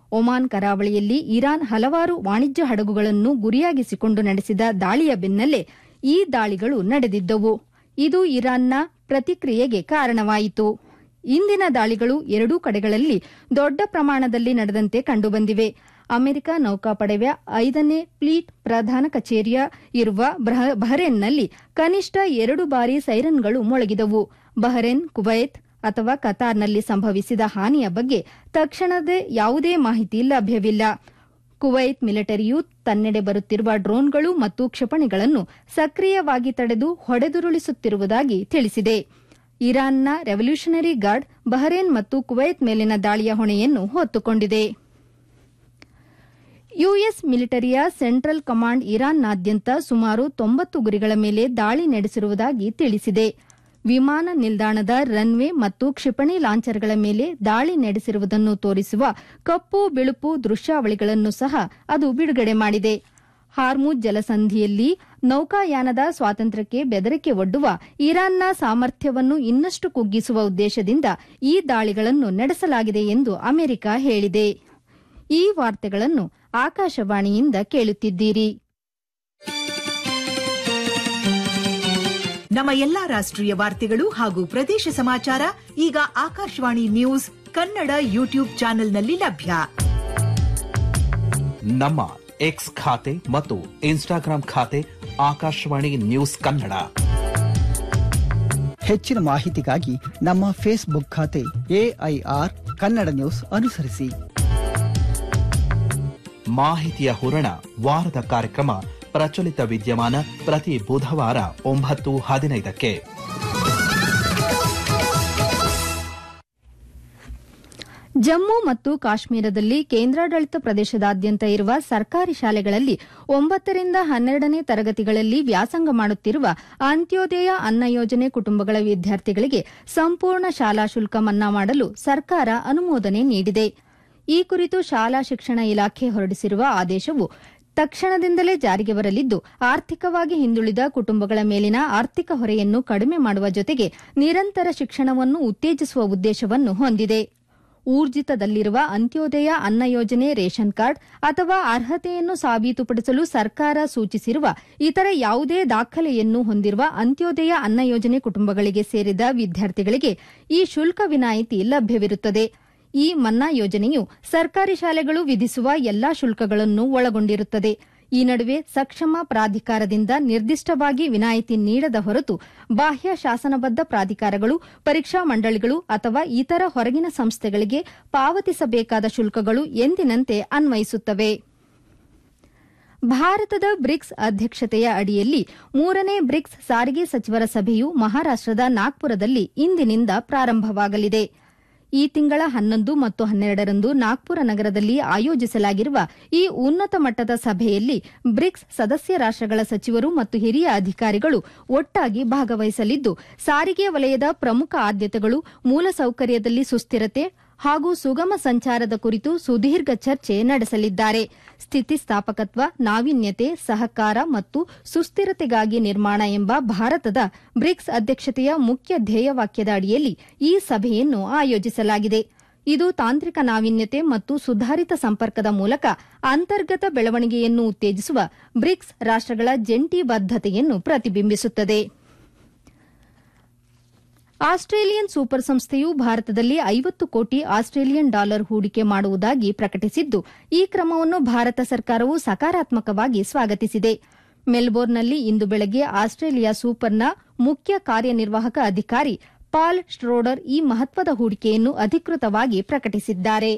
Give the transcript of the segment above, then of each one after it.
Oman ಕರಾವಳಿಯಲ್ಲಿ Iran ಹಲವಾರು ವಾಣಿಜ್ಯ ಹಡಗುಗಳನ್ನು ಗುರಿಯಾಗಿಸಿಕೊಂಡು ನಡೆಸಿದ ದಾಳಿಯ ಬೆನ್ನಲ್ಲೇ ಈ ದಾಳಿಗಳು ನಡೆದಿದ್ದವು ಇದು ಇರಾನ್ನ ಪ್ರತಿಕ್ರಿಯೆಗೆ ಕಾರಣವಾಯಿತು ಇಂದಿನ ದಾಳಿಗಳು ಎರಡೂ ಕಡೆಗಳಲ್ಲಿ ದೊಡ್ಡ ಪ್ರಮಾಣದಲ್ಲಿ ನಡೆದಂತೆ ಕಂಡುಬಂದಿವೆ ಅಮೆರಿಕ ನೌಕಾಪಡೆಯ ಐದನೇ ಫ್ಲೀಟ್ ಪ್ರಧಾನ ಕಚೇರಿಯ ಇರುವ ಬಹರೇನ್ನಲ್ಲಿ ಕನಿಷ್ಠ ಎರಡು ಬಾರಿ ಸೈರನ್ಗಳು ಮೊಳಗಿದವು ಬಹರೇನ್ ಕುವೈತ್ ಅಥವಾ ಕತಾರ್ನಲ್ಲಿ ಸಂಭವಿಸಿದ ಹಾನಿಯ ಬಗ್ಗೆ ತಕ್ಷಣದ ಯಾವುದೇ ಮಾಹಿತಿ ಲಭ್ಯವಿಲ್ಲ ಕುವೈತ್ ಮಿಲಿಟರಿಯು ತನ್ನೆಡೆ ಬರುತ್ತಿರುವ ಡ್ರೋನ್ಗಳು ಮತ್ತು ಕ್ಷಿಪಣಿಗಳನ್ನು ಸಕ್ರಿಯವಾಗಿ ತಡೆದು ಹೊಡೆದುರುಳಿಸುತ್ತಿರುವುದಾಗಿ ತಿಳಿಸಿದೆ ಇರಾನ್ನ ರೆವಲ್ಯೂಷನರಿ ಗಾರ್ಡ್ ಬಹರೇನ್ ಮತ್ತು ಕುವೈತ್ ಮೇಲಿನ ದಾಳಿಯ ಹೊಣೆಯನ್ನು ಹೊತ್ತುಕೊಂಡಿದೆ ಯುಎಸ್ ಮಿಲಿಟರಿಯ ಸೆಂಟ್ರಲ್ ಕಮಾಂಡ್ ಇರಾನ್ನಾದ್ಯಂತ ಸುಮಾರು ತೊಂಬತ್ತು ಗುರಿಗಳ ಮೇಲೆ ದಾಳಿ ನಡೆಸಿರುವುದಾಗಿ ತಿಳಿಸಿದೆ ವಿಮಾನ ನಿಲ್ದಾಣದ ರನ್ವೇ ಮತ್ತು ಕ್ಷಿಪಣಿ ಲಾಂಚರ್ಗಳ ಮೇಲೆ ದಾಳಿ ನಡೆಸಿರುವುದನ್ನು ತೋರಿಸುವ ಕಪ್ಪು ಬಿಳುಪು ದೃಶ್ಯಾವಳಿಗಳನ್ನು ಸಹ ಅದು ಬಿಡುಗಡೆ ಮಾಡಿದೆ ಹಾರ್ಮುಜ್ ಜಲಸಂಧಿಯಲ್ಲಿ ನೌಕಾಯಾನದ ಸ್ವಾತಂತ್ರ್ಯಕ್ಕೆ ಬೆದರಿಕೆ ಒಡ್ಡುವ ಇರಾನ್ನ ಸಾಮರ್ಥ್ಯವನ್ನು ಇನ್ನಷ್ಟು ಕುಗ್ಗಿಸುವ ಉದ್ದೇಶದಿಂದ ಈ ದಾಳಿಗಳನ್ನು ನಡೆಸಲಾಗಿದೆ ಎಂದು ಅಮೆರಿಕ ಹೇಳಿದೆ ಈ ವಾರ್ತೆಗಳನ್ನು ಆಕಾಶವಾಣಿಯಿಂದ ಕೇಳುತ್ತಿದ್ದೀರಿ ನಮ್ಮ ಎಲ್ಲಾ ರಾಷ್ಟ್ರೀಯ ವಾರ್ತೆಗಳು ಹಾಗೂ ಪ್ರದೇಶ ಸಮಾಚಾರ ಈಗ ಆಕಾಶವಾಣಿ ನ್ಯೂಸ್ ಕನ್ನಡ ಯೂಟ್ಯೂಬ್ ಚಾನೆಲ್ನಲ್ಲಿ ಲಭ್ಯ ನಮ್ಮ ಎಕ್ಸ್ ಖಾತೆ ಮತ್ತು ಇನ್ಸ್ಟಾಗ್ರಾಂ ಖಾತೆ ಆಕಾಶವಾಣಿ ನ್ಯೂಸ್ ಕನ್ನಡ ಹೆಚ್ಚಿನ ಮಾಹಿತಿಗಾಗಿ ನಮ್ಮ ಫೇಸ್ಬುಕ್ ಖಾತೆ ಎಐಆರ್ ಕನ್ನಡ ನ್ಯೂಸ್ ಅನುಸರಿಸಿ ಮಾಹಿತಿಯ ಹೂರಣ ವಾರದ ಕಾರ್ಯಕ್ರಮ ಪ್ರಚಲಿತ ವಿದ್ಯಮಾನ ಪ್ರತಿ ಬುಧವಾರ ಒಂಬತ್ತು ಹದಿನೈದಕ್ಕೆ ಜಮ್ಮು ಮತ್ತು ಕಾಶ್ಮೀರದಲ್ಲಿ ಕೇಂದ್ರಾಡಳಿತ ಪ್ರದೇಶದಾದ್ಯಂತ ಇರುವ ಸರ್ಕಾರಿ ಶಾಲೆಗಳಲ್ಲಿ ಒಂಬತ್ತರಿಂದ ಹನ್ನೆರಡನೇ ತರಗತಿಗಳಲ್ಲಿ ವ್ಯಾಸಂಗ ಮಾಡುತ್ತಿರುವ ಅಂತ್ಯೋದಯ ಅನ್ನ ಯೋಜನೆ ಕುಟುಂಬಗಳ ವಿದ್ಯಾರ್ಥಿಗಳಿಗೆ ಸಂಪೂರ್ಣ ಶಾಲಾ ಶುಲ್ಕ ಮನ್ನಾ ಮಾಡಲು ಸರ್ಕಾರ ಅನುಮೋದನೆ ನೀಡಿದೆ ಈ ಕುರಿತು ಶಾಲಾ ಶಿಕ್ಷಣ ಇಲಾಖೆ ಹೊರಡಿಸಿರುವ ಆದೇಶವು ತಕ್ಷಣದಿಂದಲೇ ಜಾರಿಗೆ ಬರಲಿದ್ದು ಆರ್ಥಿಕವಾಗಿ ಹಿಂದುಳಿದ ಕುಟುಂಬಗಳ ಮೇಲಿನ ಆರ್ಥಿಕ ಹೊರೆಯನ್ನು ಕಡಿಮೆ ಮಾಡುವ ಜೊತೆಗೆ ನಿರಂತರ ಶಿಕ್ಷಣವನ್ನು ಉತ್ತೇಜಿಸುವ ಉದ್ದೇಶವನ್ನು ಹೊಂದಿದೆ ಊರ್ಜಿತದಲ್ಲಿರುವ ಅಂತ್ಯೋದಯ ಅನ್ನ ಯೋಜನೆ ರೇಷನ್ ಕಾರ್ಡ್ ಅಥವಾ ಅರ್ಹತೆಯನ್ನು ಸಾಬೀತುಪಡಿಸಲು ಸರ್ಕಾರ ಸೂಚಿಸಿರುವ ಇತರ ಯಾವುದೇ ದಾಖಲೆಯನ್ನು ಹೊಂದಿರುವ ಅಂತ್ಯೋದಯ ಅನ್ನ ಯೋಜನೆ ಕುಟುಂಬಗಳಿಗೆ ಸೇರಿದ ವಿದ್ಯಾರ್ಥಿಗಳಿಗೆ ಈ ಶುಲ್ಕ ವಿನಾಯಿತಿ ಲಭ್ಯವಿರುತ್ತದೆ ಈ ಮನ್ನಾ ಯೋಜನೆಯು ಸರ್ಕಾರಿ ಶಾಲೆಗಳು ವಿಧಿಸುವ ಎಲ್ಲಾ ಶುಲ್ಕಗಳನ್ನು ಒಳಗೊಂಡಿರುತ್ತದೆ ಈ ನಡುವೆ ಸಕ್ಷಮ ಪ್ರಾಧಿಕಾರದಿಂದ ನಿರ್ದಿಷ್ಟವಾಗಿ ವಿನಾಯಿತಿ ನೀಡದ ಹೊರತು ಬಾಹ್ಯ ಶಾಸನಬದ್ದ ಪ್ರಾಧಿಕಾರಗಳು ಪರೀಕ್ಷಾ ಮಂಡಳಿಗಳು ಅಥವಾ ಇತರ ಹೊರಗಿನ ಸಂಸ್ಥೆಗಳಿಗೆ ಪಾವತಿಸಬೇಕಾದ ಶುಲ್ಕಗಳು ಎಂದಿನಂತೆ ಅನ್ವಯಿಸುತ್ತವೆ ಭಾರತದ ಬ್ರಿಕ್ಸ್ ಅಧ್ಯಕ್ಷತೆಯ ಅಡಿಯಲ್ಲಿ ಮೂರನೇ ಬ್ರಿಕ್ಸ್ ಸಾರಿಗೆ ಸಚಿವರ ಸಭೆಯು ಮಹಾರಾಷ್ಟದ ನಾಗ್ಪುರದಲ್ಲಿ ಇಂದಿನಿಂದ ಪ್ರಾರಂಭವಾಗಲಿದೆ ಈ ತಿಂಗಳ ಹನ್ನೊಂದು ಮತ್ತು ಹನ್ನೆರಡರಂದು ನಾಗ್ಪುರ ನಗರದಲ್ಲಿ ಆಯೋಜಿಸಲಾಗಿರುವ ಈ ಉನ್ನತ ಮಟ್ಟದ ಸಭೆಯಲ್ಲಿ ಬ್ರಿಕ್ಸ್ ಸದಸ್ಯ ರಾಷ್ಟಗಳ ಸಚಿವರು ಮತ್ತು ಹಿರಿಯ ಅಧಿಕಾರಿಗಳು ಒಟ್ಟಾಗಿ ಭಾಗವಹಿಸಲಿದ್ದು ಸಾರಿಗೆ ವಲಯದ ಪ್ರಮುಖ ಆದ್ಯತೆಗಳು ಮೂಲಸೌಕರ್ಯದಲ್ಲಿ ಸುಸ್ಥಿರತೆ ಹಾಗೂ ಸುಗಮ ಸಂಚಾರದ ಕುರಿತು ಸುದೀರ್ಘ ಚರ್ಚೆ ನಡೆಸಲಿದ್ದಾರೆ ಸ್ಥಿತಿಸ್ಥಾಪಕತ್ವ ನಾವೀನ್ಯತೆ ಸಹಕಾರ ಮತ್ತು ಸುಸ್ಥಿರತೆಗಾಗಿ ನಿರ್ಮಾಣ ಎಂಬ ಭಾರತದ ಬ್ರಿಕ್ಸ್ ಅಧ್ಯಕ್ಷತೆಯ ಮುಖ್ಯ ಧ್ಯೇಯವಾಕ್ಯದ ಅಡಿಯಲ್ಲಿ ಈ ಸಭೆಯನ್ನು ಆಯೋಜಿಸಲಾಗಿದೆ ಇದು ತಾಂತ್ರಿಕ ನಾವೀನ್ಯತೆ ಮತ್ತು ಸುಧಾರಿತ ಸಂಪರ್ಕದ ಮೂಲಕ ಅಂತರ್ಗತ ಬೆಳವಣಿಗೆಯನ್ನು ಉತ್ತೇಜಿಸುವ ಬ್ರಿಕ್ಸ್ ರಾಷ್ಟಗಳ ಜಂಟಿ ಬದ್ದತೆಯನ್ನು ಪ್ರತಿಬಿಂಬಿಸುತ್ತದೆ ಆಸ್ಟ್ರೇಲಿಯನ್ ಸೂಪರ್ ಸಂಸ್ಥೆಯು ಭಾರತದಲ್ಲಿ ಐವತ್ತು ಕೋಟಿ ಆಸ್ಟ್ರೇಲಿಯನ್ ಡಾಲರ್ ಹೂಡಿಕೆ ಮಾಡುವುದಾಗಿ ಪ್ರಕಟಿಸಿದ್ದು ಈ ಕ್ರಮವನ್ನು ಭಾರತ ಸರ್ಕಾರವು ಸಕಾರಾತ್ಮಕವಾಗಿ ಸ್ವಾಗತಿಸಿದೆ ಮೆಲ್ಬೋರ್ನ್ನಲ್ಲಿ ಇಂದು ಬೆಳಗ್ಗೆ ಆಸ್ಟ್ರೇಲಿಯಾ ಸೂಪರ್ನ ಮುಖ್ಯ ಕಾರ್ಯನಿರ್ವಾಹಕ ಅಧಿಕಾರಿ ಪಾಲ್ ಸ್ಟ್ರೋಡರ್ ಈ ಮಹತ್ವದ ಹೂಡಿಕೆಯನ್ನು ಅಧಿಕೃತವಾಗಿ ಪ್ರಕಟಿಸಿದ್ದಾರೆ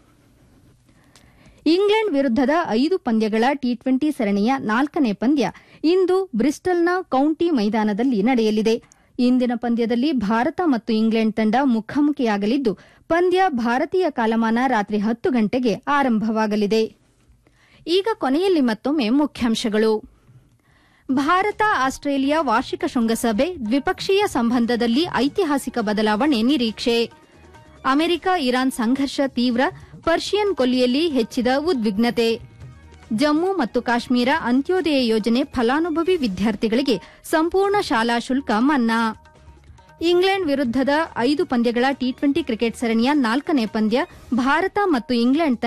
ಇಂಗ್ಲೆಂಡ್ ವಿರುದ್ದದ ಐದು ಪಂದ್ಯಗಳ ಟಿ ಟ್ವೆಂಟಿ ಸರಣಿಯ ನಾಲ್ಕನೇ ಪಂದ್ಯ ಇಂದು ಬ್ರಿಸ್ಟಲ್ನ ಕೌಂಟಿ ಮೈದಾನದಲ್ಲಿ ನಡೆಯಲಿದೆ ಇಂದಿನ ಪಂದ್ಯದಲ್ಲಿ ಭಾರತ ಮತ್ತು ಇಂಗ್ಲೆಂಡ್ ತಂಡ ಮುಖಾಮುಖಿಯಾಗಲಿದ್ದು ಪಂದ್ಯ ಭಾರತೀಯ ಕಾಲಮಾನ ರಾತ್ರಿ ಹತ್ತು ಗಂಟೆಗೆ ಆರಂಭವಾಗಲಿದೆ ಈಗ ಕೊನೆಯಲ್ಲಿ ಮತ್ತೊಮ್ಮೆ ಮುಖ್ಯಾಂಶಗಳು ಭಾರತ ಆಸ್ಟ್ರೇಲಿಯಾ ವಾರ್ಷಿಕ ಶೃಂಗಸಭೆ ದ್ವಿಪಕ್ಷೀಯ ಸಂಬಂಧದಲ್ಲಿ ಐತಿಹಾಸಿಕ ಬದಲಾವಣೆ ನಿರೀಕ್ಷೆ ಅಮೆರಿಕ ಇರಾನ್ ಸಂಘರ್ಷ ತೀವ್ರ ಪರ್ಷಿಯನ್ ಕೊಲ್ಲಿಯಲ್ಲಿ ಹೆಚ್ಚಿದ ಉದ್ವಿಗ್ನತೆ ಜಮ್ಮು ಮತ್ತು ಕಾಶ್ಮೀರ ಅಂತ್ಯೋದಯ ಯೋಜನೆ ಫಲಾನುಭವಿ ವಿದ್ಯಾರ್ಥಿಗಳಿಗೆ ಸಂಪೂರ್ಣ ಶಾಲಾ ಶುಲ್ಕ ಮನ್ನಾ ಇಂಗ್ಲೆಂಡ್ ವಿರುದ್ದದ ಐದು ಪಂದ್ಯಗಳ ಟಿ ಟ್ವೆಂಟಿ ಕ್ರಿಕೆಟ್ ಸರಣಿಯ ನಾಲ್ಕನೇ ಪಂದ್ಯ ಭಾರತ ಮತ್ತು ಇಂಗ್ಲೆಂಡ್